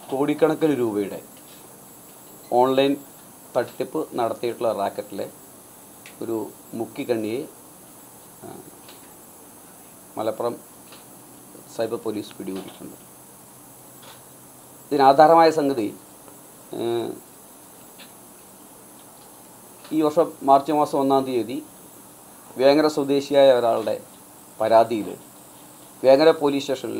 കോടിക്കണക്കിന് രൂപയുടെ ഓൺലൈൻ തട്ടിപ്പ് നടത്തിയിട്ടുള്ള റാക്കറ്റിലെ ഒരു മുക്കിക്കണ്ണിയെ ആ, മലപ്പുറം സൈബർ പോലീസ് പിടികൂടിയിട്ടുണ്ട് ഇതിനാധാരമായ സംഗതി ഏഹ്, ഈ വർഷം മാർച്ച് മാസം ഒന്നാം തീയതി വേങ്ങര സ്വദേശിയായ ഒരാളുടെ പരാതിയിൽ വേങ്ങര പോലീസ് സ്റ്റേഷനിൽ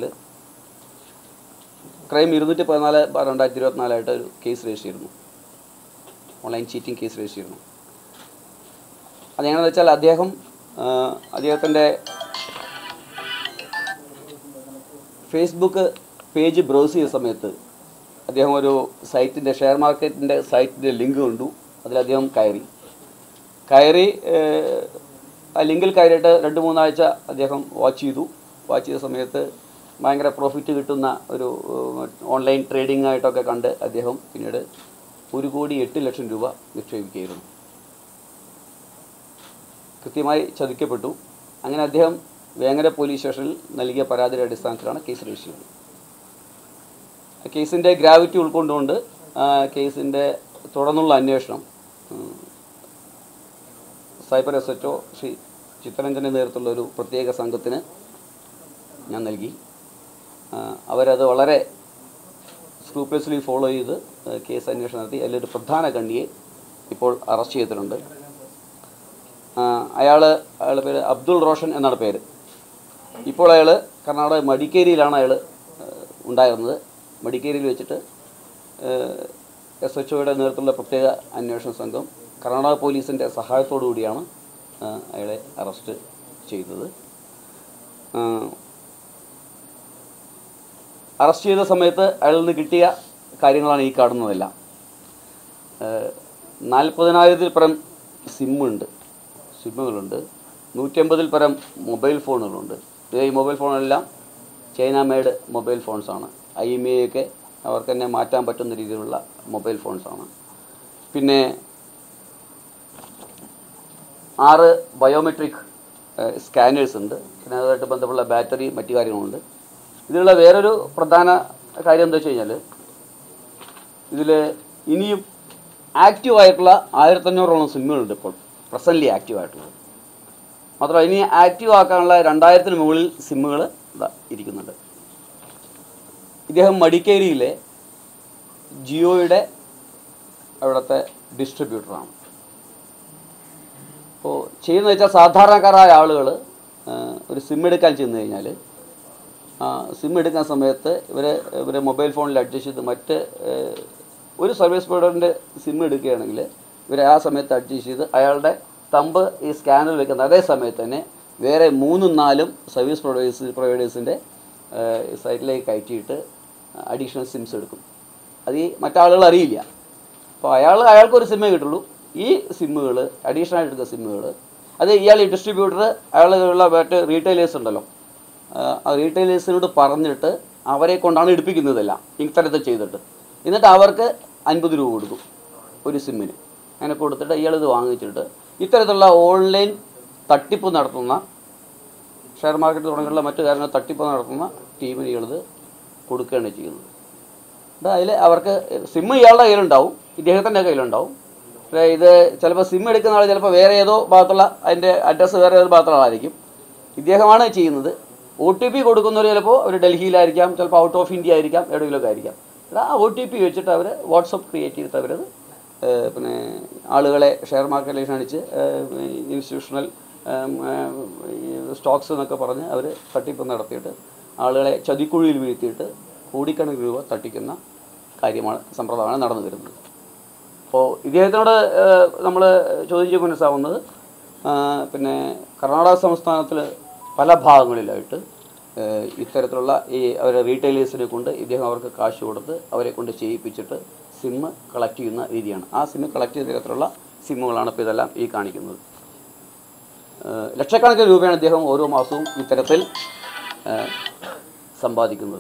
ക്രൈം ഇരുന്നൂറ്റി പതിനാല് ബാർ രണ്ടായിരത്തി ഇരുപത്തിനാലായിട്ട് ഒരു കേസ് രജിസ്റ്റർ ചെയ്തിരുന്നു ഓൺലൈൻ ചീറ്റിംഗ് കേസ് രജിസ്റ്റർ ചെയ്തിരുന്നു അതെങ്ങനെയാണെന്ന് വെച്ചാൽ അദ്ദേഹം അദ്ദേഹത്തിൻ്റെ ഫേസ്ബുക്ക് പേജ് ബ്രൗസ് ചെയ്ത സമയത്ത് അദ്ദേഹം ഒരു സൈറ്റിൻ്റെ ഷെയർ മാർക്കറ്റിൻ്റെ സൈറ്റിൻ്റെ ലിങ്ക് കണ്ടു അതിൽ അദ്ദേഹം കയറി കയറി ഏഹ്, ആ ലിങ്കിൽ കയറിയിട്ട് രണ്ട് മൂന്നാഴ്ച അദ്ദേഹം വാച്ച് ചെയ്തു വാച്ച് ചെയ്ത സമയത്ത് ഭയങ്കര പ്രോഫിറ്റ് കിട്ടുന്ന ഒരു ഏഹ്, ഓൺലൈൻ ട്രേഡിംഗ് ആയിട്ടൊക്കെ കണ്ട് അദ്ദേഹം പിന്നീട് ഒരു കോടി എട്ട് ലക്ഷം രൂപ നിക്ഷേപിക്കുകയായിരുന്നു കൃത്യമായി ചതിക്കപ്പെട്ടു അങ്ങനെ അദ്ദേഹം വേങ്ങര പോലീസ് സ്റ്റേഷനിൽ നൽകിയ പരാതിയുടെ അടിസ്ഥാനത്തിലാണ് കേസ് രജിസ്റ്റർ ചെയ്തത് ആ കേസിൻ്റെ ഗ്രാവിറ്റി ഉൾക്കൊണ്ടുകൊണ്ട് ആ കേസിൻ്റെ തുടർന്നുള്ള അന്വേഷണം ഉം, സൈബർ എസ് എച്ച് ശ്രീ ചിത്തരഞ്ജൻ്റെ നേതൃത്വമുള്ള ഒരു പ്രത്യേക സംഘത്തിന് ഞാൻ നൽകി ആ, അവരത് വളരെ സ്ക്രൂപ്ലസ്ലി ഫോളോ ചെയ്ത് ആ, കേസ് അന്വേഷണം നടത്തി അതിലൊരു പ്രധാന കണ്ണിയെ ഇപ്പോൾ അറസ്റ്റ് ചെയ്തിട്ടുണ്ട് അയാൾ അയാളുടെ പേര് അബ്ദുൾ റോഷൻ എന്നാണ് പേര് ഇപ്പോൾ അയാൾ കർണാടക മടിക്കേരിയിലാണ് അയാൾ ഉണ്ടായിരുന്നത് മടിക്കേരിയിൽ വെച്ചിട്ട് എസ് എച്ച് ഒയുടെ നേതൃത്വത്തിലുള്ള പ്രത്യേക അന്വേഷണ സംഘം കർണാടക പോലീസിൻ്റെ സഹായത്തോടു കൂടിയാണ് ആ, അയാളെ അറസ്റ്റ് ചെയ്തത് ആ, അറസ്റ്റ് ചെയ്ത സമയത്ത് അയാളിൽ നിന്ന് കിട്ടിയ കാര്യങ്ങളാണ് ഈ കാണുന്നതെല്ലാം നാൽപ്പതിനായിരത്തിൽ പരം സിമ്മുണ്ട് സിമ്മുകളുണ്ട് നൂറ്റമ്പതിൽ പരം മൊബൈൽ ഫോണുകളുണ്ട് ഇത് ഈ മൊബൈൽ ഫോണെല്ലാം ചൈന മെയ്ഡ് മൊബൈൽ ഫോൺസാണ് ഐ എം ഐ ഒക്കെ അവർക്ക് തന്നെ മാറ്റാൻ പറ്റുന്ന രീതിയിലുള്ള മൊബൈൽ ഫോൺസാണ് പിന്നെ ആറ് ബയോമെട്രിക് സ്കാനേഴ്സ് ഉണ്ട് പിന്നെ അതുമായിട്ട് ബന്ധപ്പെട്ട ബാറ്ററി മറ്റു കാര്യങ്ങളുണ്ട് ഇതിലുള്ള വേറൊരു പ്രധാന കാര്യം എന്താ വെച്ച് കഴിഞ്ഞാൽ ഇതിൽ ഇനിയും ആക്റ്റീവ് ആയിട്ടുള്ള ആയിരത്തഞ്ഞൂറോളം സിമ്മുകളുണ്ട് ഇപ്പോൾ പ്രസൻ്റ്ലി ആക്റ്റീവ് ആയിട്ടുള്ളത് മാത്രമല്ല ഇനി ആക്റ്റീവ് ആക്കാനുള്ള രണ്ടായിരത്തിന് മുകളിൽ സിമ്മുകൾ ഇതാ ഇരിക്കുന്നുണ്ട് ഇദ്ദേഹം മടിക്കേരിയിലെ ജിയോയുടെ അവിടുത്തെ ഡിസ്ട്രിബ്യൂട്ടറാണ് അപ്പോൾ ചെയ്യുന്നത് വെച്ചാൽ സാധാരണക്കാരായ ആളുകൾ ഒരു സിം എടുക്കാൻ ചെന്ന് കഴിഞ്ഞാൽ സിം എടുക്കുന്ന സമയത്ത് ഇവർ ഇവർ മൊബൈൽ ഫോണിൽ അഡ്ജസ്റ്റ് ചെയ്ത് മറ്റ് ഏഹ്, ഒരു സർവീസ് പ്രൊവൈഡറിൻ്റെ സിം എടുക്കുകയാണെങ്കിൽ ഇവർ ആ സമയത്ത് അഡ്ജസ്റ്റ് ചെയ്ത് അയാളുടെ തമ്പ് ഈ സ്കാനറിൽ വെക്കുന്ന അതേ സമയത്ത് തന്നെ വേറെ മൂന്നും നാലും സർവീസ് പ്രൊവൈഡേഴ്സ് പ്രൊവൈഡേഴ്സിൻ്റെ സൈറ്റിലേക്ക് കയറ്റിയിട്ട് അഡീഷണൽ സിംസ് എടുക്കും അത് ഈ മറ്റാളുകൾ അറിയില്ല അപ്പോൾ അയാൾ അയാൾക്കൊരു സിമ്മേ കിട്ടുള്ളൂ ഈ സിമ്മുകൾ അഡീഷണൽ ആയിട്ട് എടുക്കുന്ന സിമ്മുകൾ അത് ഇയാൾ ഈ ഡിസ്ട്രിബ്യൂട്ടർ അയാളുള്ള മറ്റ് റീറ്റെയിലേഴ്സ് ഉണ്ടല്ലോ ആ, ആ റീറ്റെയിലേഴ്സിനോട് പറഞ്ഞിട്ട് അവരെ കൊണ്ടാണ് എടുപ്പിക്കുന്നതെല്ലാം ഇത്തരത്തിൽ ചെയ്തിട്ട് എന്നിട്ട് അവർക്ക് അൻപത് രൂപ കൊടുക്കും ഒരു സിമ്മിന് അങ്ങനെ കൊടുത്തിട്ട് ഇയാളിത് വാങ്ങിച്ചിട്ട് ഇത്തരത്തിലുള്ള ഓൺലൈൻ തട്ടിപ്പ് നടത്തുന്ന ഷെയർ മാർക്കറ്റ് തുടങ്ങിയുള്ള മറ്റു കാര്യങ്ങൾ തട്ടിപ്പ് നടത്തുന്ന ടീമിന് ഇയാളിത് കൊടുക്കുകയാണ് ചെയ്യുന്നത് അതിൽ അവർക്ക് സിമ്മ് ഇയാളുടെ കയ്യിലുണ്ടാവും ഇദ്ദേഹത്തിൻ്റെ കയ്യിലുണ്ടാവും പക്ഷേ ഇത് ചിലപ്പോൾ സിം എടുക്കുന്ന ആൾ ചിലപ്പോൾ വേറെ ഏതോ ഭാഗത്തുള്ള അതിൻ്റെ അഡ്രസ്സ് വേറെ ഏതോ ഭാഗത്തുള്ള ആളായിരിക്കും ഇദ്ദേഹമാണ് ചെയ്യുന്നത് ഒ ടി പി കൊടുക്കുന്നവർ ചിലപ്പോൾ അവർ ഡൽഹിയിലായിരിക്കാം ചിലപ്പോൾ ഔട്ട് ഓഫ് ഇന്ത്യ ആയിരിക്കാം എവിടെയെങ്കിലുമൊക്കെ ആയിരിക്കാം എന്നിട്ട് ആ ഒ ടി പി വെച്ചിട്ട് അവർ വാട്സപ്പ് ക്രിയേറ്റ് ചെയ്തിട്ട് അവരത് ഏഹ്, പിന്നെ ആളുകളെ ഷെയർ മാർക്കറ്റിലേക്ക് ക്ഷണിച്ച് ഇൻസ്റ്റിറ്റ്യൂഷണൽ സ്റ്റോക്സ് എന്നൊക്കെ പറഞ്ഞ് അവർ തട്ടിപ്പ് നടത്തിയിട്ട് ആളുകളെ ചതിക്കുഴിയിൽ വീഴ്ത്തിയിട്ട് കോടിക്കണക്കിന് രൂപ തട്ടിക്കുന്ന കാര്യമാണ് സമ്പ്രദായമാണ് നടന്നു വരുന്നത് അപ്പോൾ ഇദ്ദേഹത്തിനോട് നമ്മൾ ചോദിച്ച് മനസ്സിലാവുന്നത് ആ, പിന്നെ കർണാടക സംസ്ഥാനത്തിൽ പല ഭാഗങ്ങളിലായിട്ട് ഏഹ്, ഇത്തരത്തിലുള്ള ഈ അവരെ റീറ്റെയിലേഴ്സിനെ കൊണ്ട് ഇദ്ദേഹം അവർക്ക് കാശ് കൊടുത്ത് അവരെ കൊണ്ട് ചെയ്യിപ്പിച്ചിട്ട് സിമ്മ് കളക്ട് ചെയ്യുന്ന രീതിയാണ് ആ സിമ്മ് കളക്ട് ചെയ്ത തരത്തിലുള്ള സിമ്മുകളാണ് ഇപ്പോൾ ഇതെല്ലാം ഈ കാണിക്കുന്നത് ഏഹ്, ലക്ഷക്കണക്കിന് രൂപയാണ് ഇദ്ദേഹം ഓരോ മാസവും ഇത്തരത്തിൽ ഏഹ്, സമ്പാദിക്കുന്നത്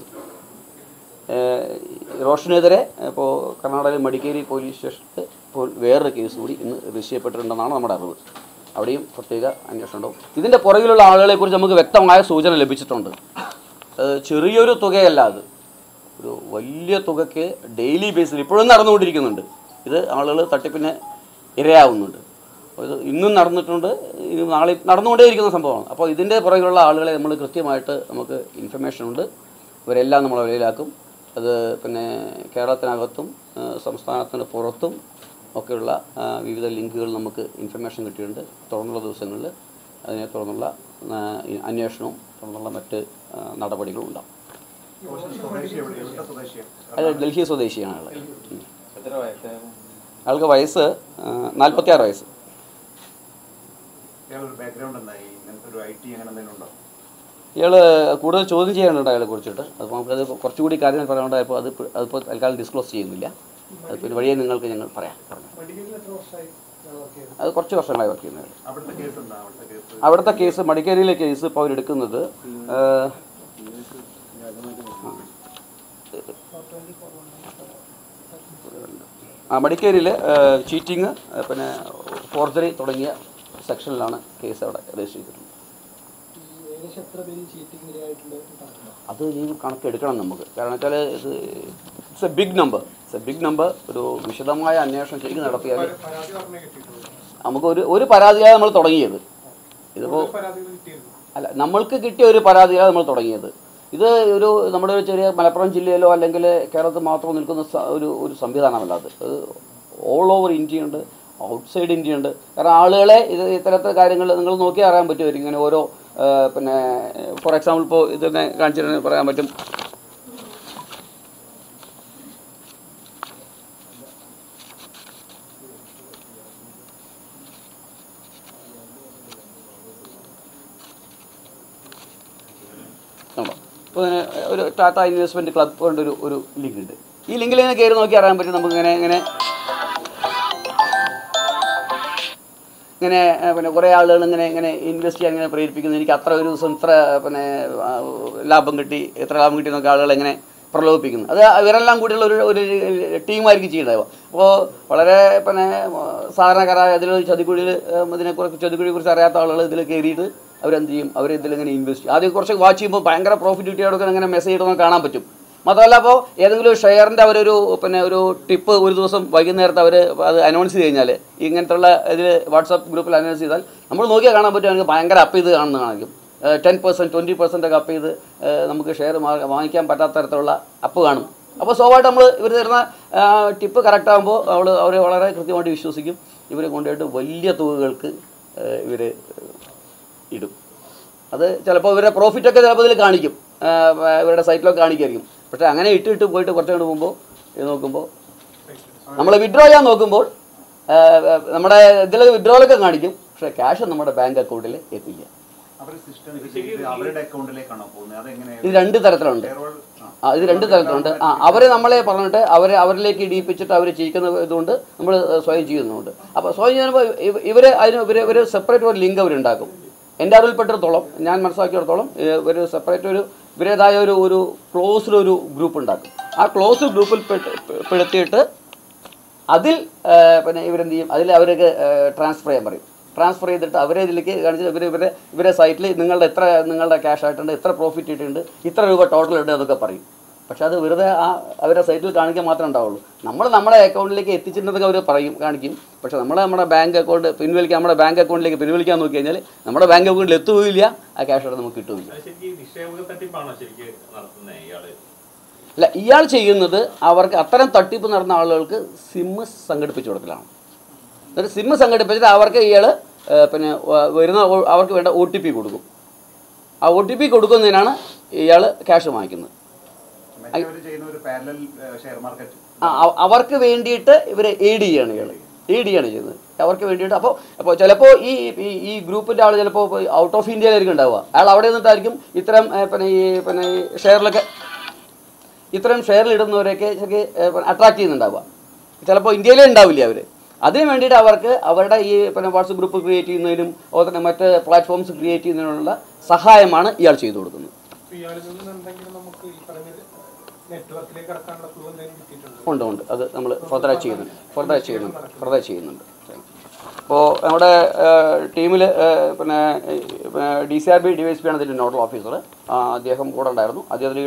ഏഹ്, റോഷനെതിരെ ഇപ്പോൾ കർണാടക മടിക്കേരി പോലീസ് സ്റ്റേഷനിൽ ഇപ്പോൾ വേറൊരു കേസ് കൂടി ഇന്ന് രജിസ്റ്റർ ചെയ്യപ്പെട്ടിട്ടുണ്ടെന്നാണ് നമ്മുടെ അറിവ് അവിടെയും പ്രത്യേക അന്വേഷണം ഉണ്ടാവും ഇതിൻ്റെ പുറകിലുള്ള ആളുകളെക്കുറിച്ച് നമുക്ക് വ്യക്തമായ സൂചന ലഭിച്ചിട്ടുണ്ട് അത് ചെറിയൊരു തുകയല്ല അത് ഒരു വലിയ തുകയ്ക്ക് ഡെയിലി ബേസിൽ ഇപ്പോഴും നടന്നുകൊണ്ടിരിക്കുന്നുണ്ട് ഇത് ആളുകൾ തട്ടിപ്പിന് ഇരയാവുന്നുണ്ട് അപ്പോൾ ഇത് ഇന്നും നടന്നിട്ടുണ്ട് ഇനി നാളെ നടന്നുകൊണ്ടേയിരിക്കുന്ന സംഭവമാണ് അപ്പോൾ ഇതിൻ്റെ പുറകിലുള്ള ആളുകളെ നമ്മൾ കൃത്യമായിട്ട് നമുക്ക് ഇൻഫർമേഷൻ ഉണ്ട് ഇവരെല്ലാം നമ്മൾ വെളിയിലാക്കും അത് പിന്നെ കേരളത്തിനകത്തും ആ, സംസ്ഥാനത്തിന് പുറത്തും ഒക്കെയുള്ള ആ, വിവിധ ലിങ്കുകൾ നമുക്ക് ഇൻഫർമേഷൻ കിട്ടിയിട്ടുണ്ട് തുടർന്നുള്ള ദിവസങ്ങളിൽ അതിനെ തുടർന്നുള്ള ആ, ഈ അന്വേഷണവും തുടർന്നുള്ള മറ്റ് ആ, നടപടികളും ഉണ്ടാവും സ്വദേശി എവിടെ എവിടുത്തെ സ്വദേശിയാണ് അത് ഡൽഹി സ്വദേശിയാണ് ആൾ എത്ര വയസ്സായിരുന്നു ആൾക്ക് വയസ്സ് നാൽപ്പത്തിയാറ് വയസ്സ് ഇയാളൊരു ബാക്ക്ഗ്രൗണ്ട് എന്താ ഈ ഇങ്ങനത്തെ ഒരു ഐ ടി അങ്ങനെ എന്തെങ്കിലും ഉണ്ടോ ഇയാൾ കൂടുതൽ ചോദ്യം ചെയ്യാനുണ്ട് അയാളെ കുറിച്ചിട്ട് അപ്പോൾ നമുക്കത് കുറച്ചുകൂടി കാര്യങ്ങൾ പറയാനുണ്ടായപ്പോൾ അത് ഇപ്പ- അതിപ്പോൾ തൽക്കാലം ഡിസ്ക്ലോസ് ചെയ്യുന്നില്ല അത് പിന്നെ വഴിയെ നിങ്ങൾക്ക് ഞങ്ങൾ പറയാം പറഞ്ഞു അത് കുറച്ച് വർഷങ്ങളായി വർക്ക് ചെയ്യുന്നത് അവിടുത്തെ കേസ് എന്താ അവിടുത്തെ കേസ് അവിടുത്തെ കേസ് മടിക്കേരിയിലെ കേസ് ഇപ്പോൾ അവരെടുക്കുന്നത് ആ, ആ മടിക്കേരിയിൽ ചീറ്റിങ് പിന്നെ ഫോർജറി തുടങ്ങിയ സെക്ഷനിലാണ് കേസ് അവിടെ രജിസ്റ്റർ ചെയ്തിട്ടുള്ളത് ഏകദേശം എത്ര പേര് ചീറ്റിംഗ് ഇരയായിട്ടുണ്ട് അത് ഈ കണക്കെടുക്കണം നമുക്ക് കാരണം വെച്ചാൽ ഇത് it's a big number it's a big number ഒരു വിശദമായ അന്വേഷണം ശരിക്കും നടത്തിയാൽ പരാതി പറഞ്ഞേ കിട്ടിയിട്ടുള്ളൂ നമുക്ക് ഒരു ഒരു പരാതിയാണ് നമ്മൾ തുടങ്ങിയത് ഇതിപ്പോൾ പരാതികൾ കിട്ടിയിരുന്നു അല്ല നമ്മൾക്ക് കിട്ടിയ ഒരു പരാതിയാണ് നമ്മൾ തുടങ്ങിയത് ഇത് ഒരു നമ്മുടെ ഒരു ചെറിയ മലപ്പുറം ജില്ലയിലോ അല്ലെങ്കിൽ കേരളത്തിൽ മാത്രം നിൽക്കുന്ന സ- ഒരു ഒരു സംവിധാനമല്ല അത് അത് ഓൾ ഓവർ ഇന്ത്യ ഉണ്ട് ഔട്ട്സൈഡ് ഇന്ത്യ ഉണ്ട് കാരണം ആളുകളെ ഇത് ഇത്തരത്തെ കാര്യങ്ങൾ നിങ്ങൾ നോക്കി അറിയാൻ പറ്റുമായിരിക്കും ഇങ്ങനെ ഓരോ ആ, പിന്നെ ഫോർ എക്സാമ്പിൾ ഇപ്പോൾ ഇത് തന്നെ കാണിച്ചിട്ട് പറയാൻ പറ്റും ആണോ അപ്പോൾ ഇതിന് ഒരു ടാറ്റ ഇൻവെസ്റ്റ്മെൻറ്റ് ക്ലബ് കൊണ്ട് ഒരു ഒരു ലിങ്ക് ഉണ്ട് ഈ ലിങ്കിൽ ഇങ്ങനെ കയറി നോക്കി അറിയാൻ പറ്റും നമുക്ക് ഇങ്ങനെ ഇങ്ങനെ ഇങ്ങനെ ഏഹ്, പിന്നെ കുറേ ആളുകൾ ഇങ്ങനെ ഇങ്ങനെ ഇൻവെസ്റ്റ് ചെയ്യാൻ ഇങ്ങനെ പ്രേരിപ്പിക്കുന്നു എനിക്ക് അത്ര ഒരു ദിവസം ഇത്ര പിന്നെ ആ, ലാഭം കിട്ടി എത്ര ലാഭം കിട്ടി എന്നൊക്കെ ആളുകൾ ഇങ്ങനെ പ്രലോഭിപ്പിക്കുന്നു അത് ഇവരെല്ലാം കൂടിയുള്ള ഒരു ഒരു ടീമായിരിക്കും ചെയ്യുന്നത് അപ്പോൾ വളരെ പിന്നെ സാധാരണക്കാരായ അതിലൊരു ചതിക്കുഴിയിൽ ഇതിനെക്കുറിച്ച് ചതിക്കുഴിയെ കുറിച്ച് അറിയാത്ത ആളുകൾ ഇതിൽ കയറിയിട്ട് അവരെന്ത് ചെയ്യും അവർ ഇതിലിങ്ങനെ ഇൻവെസ്റ്റ് ചെയ്യും ആദ്യം കുറച്ച് വാച്ച് ചെയ്യുമ്പോൾ ഭയങ്കര പ്രോഫിറ്റ് കിട്ടിയവർക്ക് ഇങ്ങനെ മെസ്സേജ് ഇടുന്നത് കാണാൻ പറ്റും മാത്രമല്ല അപ്പോൾ ഏതെങ്കിലും ഒരു ഷെയറിൻ്റെ അവരൊരു പിന്നെ ഒരു ടിപ്പ് ഒരു ദിവസം വൈകുന്നേരത്ത് അവർ അത് അനൗൺസ് ചെയ്ത് കഴിഞ്ഞാൽ ഇങ്ങനത്തുള്ള ഇതിൽ വാട്സാപ്പ് ഗ്രൂപ്പിൽ അനൗൺസ് ചെയ്താൽ നമ്മൾ നോക്കിയാൽ കാണാൻ പറ്റും എനിക്ക് ഭയങ്കര അപ്പ് ചെയ്ത് കാണുന്ന കാണിക്കും ടെൻ പെർസെൻറ്റ് ട്വൻറ്റി പെർസെൻ്റ് ഒക്കെ അപ്പ് ചെയ്ത് ഏഹ്, നമുക്ക് ഷെയർ വാങ്ങിക്കാൻ പറ്റാത്ത തരത്തിലുള്ള അപ്പ് കാണും അപ്പോൾ സ്വാഭാവികമായിട്ട് നമ്മൾ ഇവർ തരുന്ന ടിപ്പ് കറക്റ്റ് ആകുമ്പോൾ അവൾ അവർ വളരെ കൃത്യമായിട്ട് വിശ്വസിക്കും ഇവരെ കൊണ്ടുപോയിട്ട് വലിയ തുകകൾക്ക് ഇവർ ഇടും അത് ചിലപ്പോൾ ഇവരുടെ പ്രോഫിറ്റൊക്കെ ചിലപ്പോൾ ഇതിൽ കാണിക്കും ആ, ഇവരുടെ സൈറ്റിലൊക്കെ കാണിക്കുമായിരിക്കും പക്ഷേ അങ്ങനെ ഇട്ട് ഇട്ട് പോയിട്ട് കുറച്ച് കണ്ട് പോകുമ്പോൾ ഇത് നോക്കുമ്പോൾ നമ്മൾ വിഡ്രോ ചെയ്യാൻ നോക്കുമ്പോൾ ആ, നമ്മുടെ ഇതിൽ വിഡ്രോലൊക്കെ കാണിക്കും പക്ഷേ ക്യാഷ് നമ്മുടെ ബാങ്ക് അക്കൗണ്ടിൽ എത്തില്ല അവർ സിസ്റ്റം ഇത് അവരുടെ അക്കൗണ്ടിലേക്കാണോ പോകുന്നത് അതെങ്ങനെ ഇത് രണ്ട് തരത്തിലുണ്ട് Payroll, ആ. ആ ഇത് രണ്ട് തരത്തിലുണ്ട് ആ അവരെ നമ്മളെ പറഞ്ഞിട്ട് അവരെ അവരിലേക്ക് ഇടിയിപ്പിച്ചിട്ട് അവർ ചെയ്യിക്കുന്ന ഇതുകൊണ്ട് നമ്മൾ സ്വയം ചെയ്യുന്നുണ്ട് അപ്പോൾ സ്വയം ചെയ്യുമ്പോൾ ഇവർ അതിന് ഇവർ ഒരു സെപ്പറേറ്റ് ഒരു ലിങ്ക് അവരുണ്ടാക്കും എൻ്റെ അറിവിൽപ്പെട്ടിടത്തോളം ഞാൻ മനസ്സിലാക്കിയിടത്തോളം ഏഹ്, ഒരു സെപ്പറേറ്റ് ഒരു ഇവരേതായ ഒരു ഒരു ക്ലോസ്ഡ് ഒരു ഗ്രൂപ്പ് ഉണ്ടാക്കും ആ ക്ലോസ്ഡ് ഗ്രൂപ്പിൽ പെട്ട് പെടുത്തിയിട്ട് അതിൽ ഏഹ്, പിന്നെ ഇവരെന്ത് ചെയ്യും അതിൽ അവർക്ക് ട്രാൻസ്ഫർ ചെയ്യാൻ പറയും ട്രാൻസ്ഫർ ചെയ്തിട്ട് അവരെ ഇതിലേക്ക് കാണിച്ച് ഇവർ ഇവരെ ഇവരെ സൈറ്റിൽ നിങ്ങളുടെ എത്ര നിങ്ങളുടെ ക്യാഷ് ആയിട്ടുണ്ട് എത്ര പ്രോഫിറ്റ് ഇട്ടിട്ടുണ്ട് ഇത്ര രൂപ ടോട്ടൽ ഉണ്ട് അതൊക്കെ പറയും പക്ഷെ അത് വെറുതെ ആ അവരുടെ സൈറ്റിൽ കാണിക്കാൻ മാത്രമേ ഉണ്ടാവുള്ളൂ നമ്മൾ നമ്മുടെ അക്കൗണ്ടിലേക്ക് എത്തിച്ചിട്ടുണ്ടെന്നൊക്കെ അവർ പറയും കാണിക്കും പക്ഷെ നമ്മൾ നമ്മുടെ ബാങ്ക് അക്കൗണ്ട് പിൻവലിക്കാൻ നമ്മുടെ ബാങ്ക് അക്കൗണ്ടിലേക്ക് പിൻവലിക്കാൻ നോക്കി കഴിഞ്ഞാൽ നമ്മുടെ ബാങ്ക് അക്കൗണ്ടിൽ എത്തുകയില്ല ആ ക്യാഷ് അവിടെ നമുക്ക് കിട്ടുകയില്ല അത് ശരിക്കും ഈ നിക്ഷേപക തട്ടിപ്പാണോ ശരിക്കും നടത്തുന്നത് ഇയാള് അല്ല ഇയാൾ ചെയ്യുന്നത് അവർക്ക് അത്തരം തട്ടിപ്പ് നടന്ന ആളുകൾക്ക് സിമ്മ് സംഘടിപ്പിച്ചു കൊടുക്കലാണ് എന്നിട്ട് സിമ്മ് സംഘടിപ്പിച്ചിട്ട് അവർക്ക് ഇയാൾ പിന്നെ വ- വരുന്ന ഓ- അവർക്ക് വേണ്ട ഒ ടി പി കൊടുക്കും ആ ഒ ടി പി കൊടുക്കുന്നതിനാണ് ഇയാൾ ക്യാഷ് വാങ്ങിക്കുന്നത് മറ്റവര് ചെയ്യുന്ന ഒരു പാരലൽ ഷെയർ മാർക്കറ്റ് ആ അവ- അവർക്ക് വേണ്ടിയിട്ട് ഇവർ എയ്ഡ് ചെയ്യാണ് ഇയാൾ എയ്ഡ് ചെയ്യാണ് ചെയ്യുന്നത് അവർക്ക് വേണ്ടിയിട്ട് അപ്പോൾ അപ്പോൾ ചിലപ്പോൾ ഈ ഈ- ഈ ഗ്രൂപ്പിൻ്റെ ആൾ ചിലപ്പോൾ ഔട്ട് ഓഫ് ഇന്ത്യയിലായിരിക്കും ഉണ്ടാവുക അയാൾ അവിടെ നിന്നിട്ടായിരിക്കും ഇത്തരം ഏ, പിന്നെ ഈ പിന്നെ ഈ ഷെയറിലൊക്കെ ഇത്തരം ഷെയറിൽ ഇടുന്നവരെയൊക്കെ അട്രാക്ട് ചെയ്യുന്നുണ്ടാവുക ചിലപ്പോൾ ഇന്ത്യയിലേ ഉണ്ടാവില്ല അവർ അതിന് വേണ്ടിയിട്ട് അവർക്ക് അവരുടെ ഈ പിന്നെ വാട്സപ്പ് ഗ്രൂപ്പ് ക്രിയേറ്റ് ചെയ്യുന്നതിനും അതുപോലെ തന്നെ മറ്റ് പ്ലാറ്റ്ഫോംസ് ക്രിയേറ്റ് ചെയ്യുന്നതിനുള്ള സഹായമാണ് ഇയാൾ ചെയ്തു കൊടുക്കുന്നത് ഇയാളിൽ നിന്ന് എന്തെങ്കിലും നമുക്ക് ഈ പറഞ്ഞ നെറ്റ്വർക്കിലേക്ക് കടക്കാനുള്ള ക്ലൂ എന്തെങ്കിലും കിട്ടിയിട്ടുണ്ടോ ഉണ്ട് ഉണ്ട് അത് നമ്മൾ ഫർദർ ചെയ്യുന്നുണ്ട് ഫർദർ ചെയ്യുന്നുണ്ട് ഫർദർ ചെയ്യുന്നുണ്ട് അപ്പോൾ നമ്മുടെ ടീമിൽ പിന്നെ D C R B D Y S P ആണ് ഇതിൻ്റെ നോഡൽ ഓഫീസർ അദ്ദേഹം കൂടെ ഉണ്ടായിരുന്നു അദ്ദേഹത്തിൻ്റെ കീഴിൽ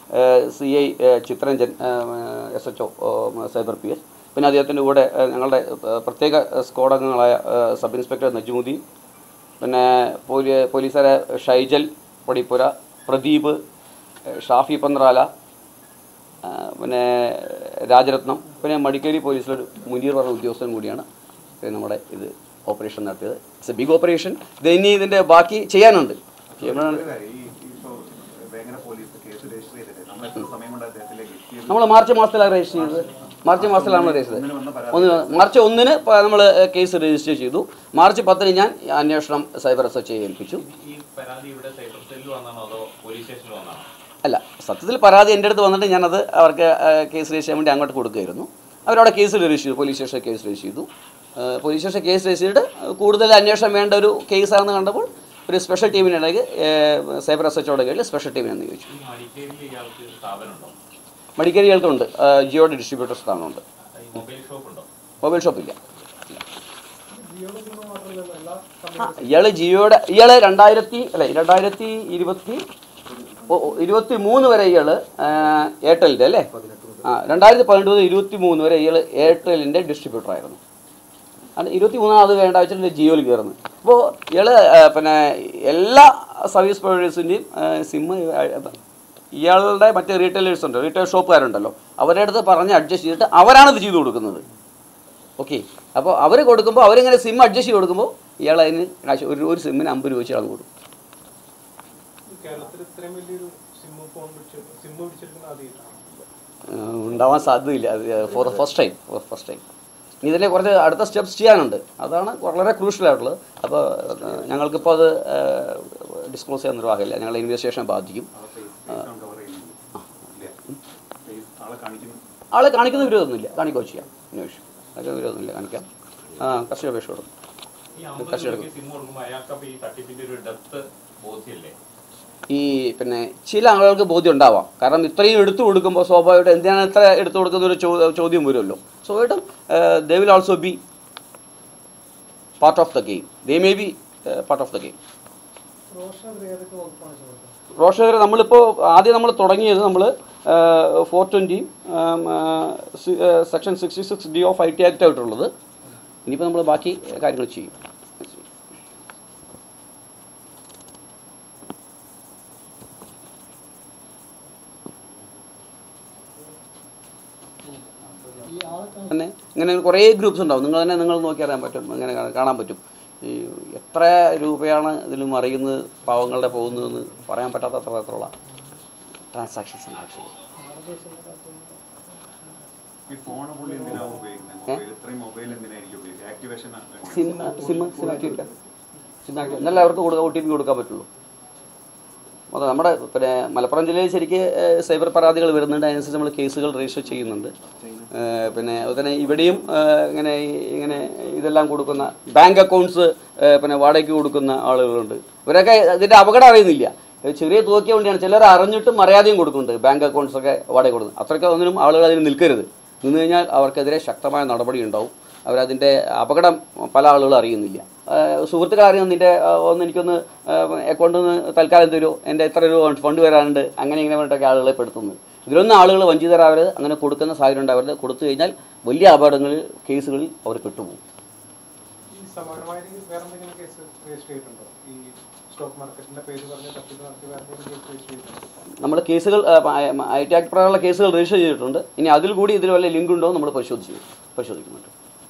C I Chitraranjan S H O cyber P S പിന്നെ അദ്ദേഹത്തിൻ്റെ കൂടെ ഏഹ്, ഞങ്ങളുടെ ഏഹ്, പ്രത്യേക സ്ക്വാഡ് അംഗങ്ങളായ ഏഹ്, സബ് ഇൻസ്പെക്ടർ നജ്മുദ്ദീൻ പിന്നെ പോലീ പോലീസുകാരെ ഷൈജൽ പടിപ്പുര പ്രദീപ് ഏഹ്, ഷാഫി പന്ത്രാല ആ, പിന്നെ രാജരത്നം പിന്നെ മടിക്കേരി പോലീസിലൊരു മുനീർ പറഞ്ഞ ഉദ്യോഗസ്ഥൻ കൂടിയാണ് ഇത് നമ്മുടെ ഇത് ഓപ്പറേഷൻ നടത്തിയത് ഇറ്റ്സ് എ ബിഗ് ഓപ്പറേഷൻ ഇത് ഇനി ഇതിൻ്റെ ബാക്കി ചെയ്യാനുണ്ട് ചെയ്യുമ്പോഴാണ് ഒരു കാര്യം, ഈ ഇപ്പോ വേങ്ങര പോലീസ് കേസ് രജിസ്റ്റർ ചെയ്തിട്ട് നമ്മൾ എത്ര സമയം കൊണ്ട് അദ്ദേഹത്തിലേക്ക് എത്തിയത് നമ്മൾ മാർച്ച് മാസത്തിലാണ് രജിസ്റ്റർ ചെയ്തത് മാർച്ച് മാസത്തിലാണ് രജിസ്റ്റർ ഒന്നിന് വന്ന പരാതി ഒന്ന് മാർച്ച് ഒന്നിന് നമ്മൾ കേസ് രജിസ്റ്റർ ചെയ്തു മാർച്ച് പത്തിന് ഞാൻ അന്വേഷണം സൈബർ എസ് എച്ച് ഏൽപ്പിച്ചു ഈ പരാതി ഇവിടെ സൈബർ സെല്ലിൽ വന്നാണോ അതോ പോലീസ് സ്റ്റേഷനിൽ വന്നാണോ അല്ല സത്യത്തിൽ പരാതി എൻ്റെ അടുത്ത് വന്നിട്ട് ഞാനത് അവർക്ക് ആ, കേസ് രജിസ്റ്റർ ചെയ്യാൻ വേണ്ടി അങ്ങോട്ട് കൊടുക്കുകയായിരുന്നു അവരവിടെ കേസ് രജിസ്റ്റർ ചെയ്തു പോലീസ് സ്റ്റേഷനിൽ കേസ് രജിസ്റ്റർ ചെയ്തു ആ, പോലീസ് സ്റ്റേഷൻ കേസ് രജിസ്റ്റർ ചെയ്തിട്ട് കൂടുതൽ അന്വേഷണം വേണ്ട ഒരു കേസാണെന്ന് കണ്ടപ്പോൾ ഒരു സ്പെഷ്യൽ ടീമിനിടയ്ക്ക് സൈബർ എസ് എച്ചോടെ കീഴിൽ സ്പെഷ്യൽ ടീമിനെ നിയോഗിച്ചു ഈ മടിക്കേരിയിൽ ഇയാൾക്ക് സ്ഥാപനമുണ്ടോ മടിക്കേരികൾക്കുണ്ട് ആ, ജിയോയുടെ ഡിസ്ട്രിബ്യൂട്ടർ സ്ഥാനമുണ്ട് ഈ മൊബൈൽ ഷോപ്പ് ഉണ്ടോ മൊബൈൽ ഷോപ്പില്ല ജിയോയുടെ സിനിമ മാത്രമല്ല എല്ലാ ആ ഇയാൾ ജിയോയുടെ ഇയാൾ രണ്ടായിരത്തി അല്ല രണ്ടായിരത്തി ഇരുപത്തി ഓ, ഓ, ഇരുപത്തി മൂന്ന് വരെ ഇയാൾ എയർടെലിൻ്റെ അല്ലേ ആ രണ്ടായിരത്തി പതിനെട്ട് മുതൽ ഇരുപത്തി മൂന്ന് വരെ ഇയാൾ എയർടെലിൻ്റെ ഡിസ്ട്രിബ്യൂട്ടർ ആയിരുന്നു അത് ഇരുപത്തി മൂന്നാം അത് വേണ്ട വെച്ചിട്ട് ജിയോയിൽ കയറുന്നത് അപ്പോൾ ഇയാൾ പിന്നെ എല്ലാ സർവീസ് പ്രൊവൈഡേഴ്സിൻ്റെയും സിമ്മ് ഇയാളുടെ മറ്റേ റീറ്റെയിലേഴ്സ് ഉണ്ട് റീറ്റെയിൽ ഷോപ്പുകാരുണ്ടല്ലോ അവരുടെ അടുത്ത് പറഞ്ഞ് അഡ്ജസ്റ്റ് ചെയ്തിട്ട് അവരാണ് ഇത് ചെയ്ത് കൊടുക്കുന്നത് ഓക്കെ അപ്പോൾ അവർ കൊടുക്കുമ്പോൾ അവരിങ്ങനെ സിം അഡ്ജസ്റ്റ് ചെയ്ത് കൊടുക്കുമ്പോൾ ഇയാൾ അതിന് കാശ് ഒരു ഒരു സിമ്മിന് അമ്പത് രൂപ വെച്ച് ആൾ കൊടുക്കും ഈ കേരളത്തിൽ ഇത്രയും വലിയൊരു സിം ഫോൺ പിടിച്ച് സിം പിടിച്ചെടുക്കുന്ന ആദ്യമായിട്ടാണ് ഏഹ് ഉണ്ടാവാൻ സാധ്യതയില്ല അത് for the first time for first time ഇനി ഇതിലെ കുറച്ച് അടുത്ത സ്റ്റെപ്സ് ചെയ്യാനുണ്ട് അതാണ് വളരെ ക്രൂഷ്യൽ ആയിട്ടുള്ളത് അപ്പോൾ ഏഹ് ഞങ്ങൾക്കിപ്പോൾ അത് ഡിസ്ക്ലോസ് ചെയ്യാൻ നിർവാഹമില്ല ഞങ്ങൾ ഇൻവെസ്റ്റിഗേഷൻ ബാധിക്കും കവർ ചെയ്യുന്നുണ്ട് ഇല്ല ഫേസ് ആളെ കാണിക്കുന്നു ആളെ കാണിക്കുന്ന വിരോധമൊന്നുമില്ല കാണിക്കുകയോ ചെയ്യാം അന്വേഷിച്ചു അതൊക്കെ വിരോധമൊന്നുമില്ല കാണിക്കാം ആ കസ്റ്റഡി അപേക്ഷ കൊടുക്കും ഈ അമ്പത് രൂപയ്ക്ക് സിം കൊടുക്കുമ്പോൾ അയാൾക്ക് അപ്പോൾ ഈ തട്ടിപ്പിന്റെ ഒരു ഡെപ്ത് ബോധ്യല്ലേ ഈ പിന്നെ ചില ആളുകൾക്ക് ബോധ്യം ഉണ്ടാവാം കാരണം ഇത്രയും എടുത്തു കൊടുക്കുമ്പോൾ സ്വാഭാവികമായിട്ട് എന്തിനാണ് ഇത്ര എടുത്തു കൊടുക്കുന്ന ഒരു ചോ- ചോദ്യം വരുമല്ലോ സ്വാഭാവികമായിട്ടും they will also be part of the game they may be part of the game റോഷനെതിരെ ഏതൊക്കെ വകുപ്പാണ് ചുമത്തുന്നത് റോഷകരെ നമ്മളിപ്പോൾ ആദ്യം നമ്മൾ തുടങ്ങിയത് നമ്മൾ four twenty section sixty six D of I T act ആയിട്ടുള്ളത് ഇനിയിപ്പോൾ നമ്മൾ ബാക്കി കാര്യങ്ങൾ ചെയ്യും തന്നെ ഇങ്ങനെ കുറേ ഗ്രൂപ്പ്സ് ഉണ്ടാവും നിങ്ങൾ തന്നെ നിങ്ങൾ നോക്കി അറിയാൻ പറ്റും അങ്ങനെ കാണാൻ- കാണാൻ പറ്റും ഈ എത്ര രൂപയാണ് ഇതിൽ മറിയുന്നത് പാവങ്ങളുടെ പോകുന്നതെന്ന് പറയാൻ പറ്റാത്ത അത്ര തരത്തിലുള്ള ട്രാൻസാക്ഷൻസ് ഉണ്ട് ആക്ച്വലി ഈ ഫോൺ പുള്ളി എന്തിനാണ് ഉപയോഗിക്കുന്നത് മൊബൈൽ ഇത്രയും മൊബൈൽ എന്തിനായിരിക്കും ഉപയോഗിക്കുന്നത് activation SIM SIM SIM activity SIM activity എന്നല്ല അവർക്ക് കൊടുക്കാൻ ഒ ടി പി കൊടുക്കാൻ പറ്റുള്ളൂ അതെ നമ്മുടെ പിന്നെ മലപ്പുറം ജില്ലയിൽ ശരിക്ക് ഏഹ്, സൈബർ പരാതികൾ വരുന്നുണ്ട് അതിനനുസരിച്ച് നമ്മൾ കേസുകൾ രജിസ്റ്റർ ചെയ്യുന്നുണ്ട് ഏഹ്, പിന്നെ അതുപോലെ ഇവിടെയും ഏഹ്, ഇങ്ങനെ ഈ- ഇങ്ങനെ ഇതെല്ലാം കൊടുക്കുന്ന ബാങ്ക് അക്കൗണ്ട്സ് പിന്നെ വാടകയ്ക്ക് കൊടുക്കുന്ന ആളുകളുണ്ട് ഇവരൊക്കെ ഇതിൻ്റെ അപകടം അറിയുന്നില്ല ഇത് ചെറിയ തുകയ്ക്ക് വേണ്ടിയാണ് ചിലർ അറിഞ്ഞിട്ടും അറിയാതെയും കൊടുക്കുന്നുണ്ട് ബാങ്ക് അക്കൗണ്ട്സ് ഒക്കെ വാടക കൊടുക്കുന്നത് അത്രയ്ക്ക് ഒന്നിനും ആളുകൾ അതിന് നിൽക്കരുത് നിന്ന് കഴിഞ്ഞാൽ അവർക്കെതിരെ ശക്തമായ നടപടി ഉണ്ടാവും അവരതിൻ്റെ അപകടം പല ആളുകളും അറിയുന്നില്ല ആഹ് സുഹൃത്തുക്കൾ അറിയുന്ന നിൻ്റെ ഒന്ന് എനിക്കൊന്ന് അക്കൗണ്ടിൽ നിന്ന് തൽക്കാലം തരുമോ എൻ്റെ എത്ര രൂപ ഫണ്ട് വരാനുണ്ട് അങ്ങനെ ഇങ്ങനെ പറഞ്ഞിട്ടൊക്കെ ആളുകളെ പെടുത്തുന്നത് ഇതിലൊന്നും ആളുകൾ വഞ്ചിതരാവരുത് അങ്ങനെ കൊടുക്കുന്ന സാഹചര്യം ഉണ്ടാവരുത് കൊടുത്തു കഴിഞ്ഞാൽ വലിയ അപകടങ്ങളിൽ കേസുകളിൽ അവർ പെട്ടുപോകും ഈ സമാനമായ രീതിയിൽ വേറെ എന്തെങ്കിലും കേസ് രജിസ്റ്റർ ചെയ്തിട്ടുണ്ടോ ഈ സ്റ്റോക്ക് മാർക്കറ്റിന്റെ പേര് പറഞ്ഞ് തട്ടിപ്പ് നടത്തി വേറെ എന്തെങ്കിലും കേസ് രജിസ്റ്റർ ചെയ്തിട്ടുണ്ടോ നമ്മൾ കേസുകൾ ഐ ടി ആക്ട് പ്രകാരമുള്ള കേസുകൾ രജിസ്റ്റർ ചെയ്തിട്ടുണ്ട് ഇനി അതിൽ കൂടി ഇതിൽ വല്ല ലിങ്ക് ഉണ്ടോ നമ്മൾ പരിശോധിച്ചു പരിശോധിക്കുന്നുണ്ട്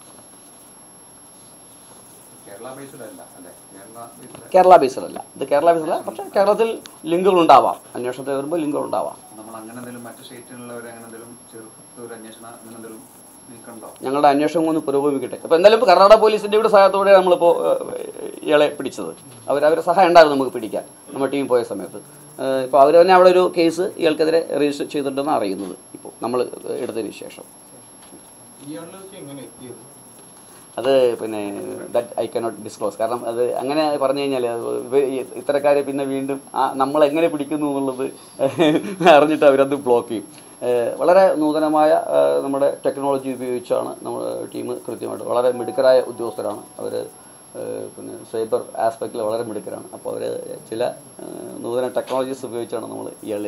കേരള ബേസ്ഡ് അല്ല അല്ലേ കേരള ബേസ്ഡ് കേരള ബേസിലല്ല ഇത് കേരള ബേസിലല്ല പക്ഷേ കേരളത്തിൽ ലിങ്കുകൾ ഉണ്ടാവാം അന്വേഷണത്തിൽ വരുമ്പോൾ ലിങ്കുകൾ ഉണ്ടാവാം നമ്മൾ അങ്ങനെ എന്തെങ്കിലും മറ്റു സ്റ്റേറ്റിലുള്ളവരെ അങ്ങനെ എന്തെങ്കിലും ചേർത്ത് ഒരു അന്വേഷണം അങ്ങനെ എന്തെങ്കിലും നീക്കണ്ടോ ഞങ്ങളുടെ അന്വേഷണം ഒന്ന് പുരോഗമിക്കട്ടെ അപ്പോൾ എന്തായാലും ഇപ്പോൾ കർണാടക പോലീസിൻ്റെ കൂടെ സഹായത്തോടെ നമ്മളിപ്പോൾ ഏഹ്, ഇയാളെ പിടിച്ചത് അവർ അവരുടെ സഹായം ഉണ്ടായിരുന്നു നമുക്ക് പിടിക്കാൻ നമ്മുടെ ടീം പോയ സമയത്ത് ഇപ്പോൾ അവർ തന്നെ അവിടെ ഒരു കേസ് ഇയാൾക്കെതിരെ രജിസ്റ്റർ ചെയ്തിട്ടുണ്ടെന്ന് അറിയുന്നത് ഇപ്പോൾ നമ്മൾ എടുത്തതിന് ശേഷം ഇയാളിലേക്ക് എങ്ങനെ എത്തിയത് അത് പിന്നെ ദാറ്റ് ഐ കനോട്ട് ഡിസ്ക്ലോസ് കാരണം അത് അങ്ങനെ പറഞ്ഞു കഴിഞ്ഞാൽ ഇത്തരക്കാരെ പിന്നെ വീണ്ടും ആ നമ്മൾ എങ്ങനെ പിടിക്കുന്നു എന്നുള്ളത് അറിഞ്ഞിട്ട് അവരത് ബ്ലോക്ക് ചെയ്യും ഏഹ് വളരെ നൂതനമായ ഏഹ് നമ്മുടെ ടെക്നോളജി ഉപയോഗിച്ചാണ് നമ്മുടെ ടീം കൃത്യമായിട്ട് വളരെ മിടുക്കരായ ഉദ്യോഗസ്ഥരാണ് അവർ പിന്നെ സൈബർ ആസ്പെക്റ്റിൽ വളരെ മിടുക്കരാണ് അപ്പോൾ അവർ ചില ഏഹ് നൂതന ടെക്നോളജീസ് ഉപയോഗിച്ചാണ് നമ്മൾ ഇയാളെ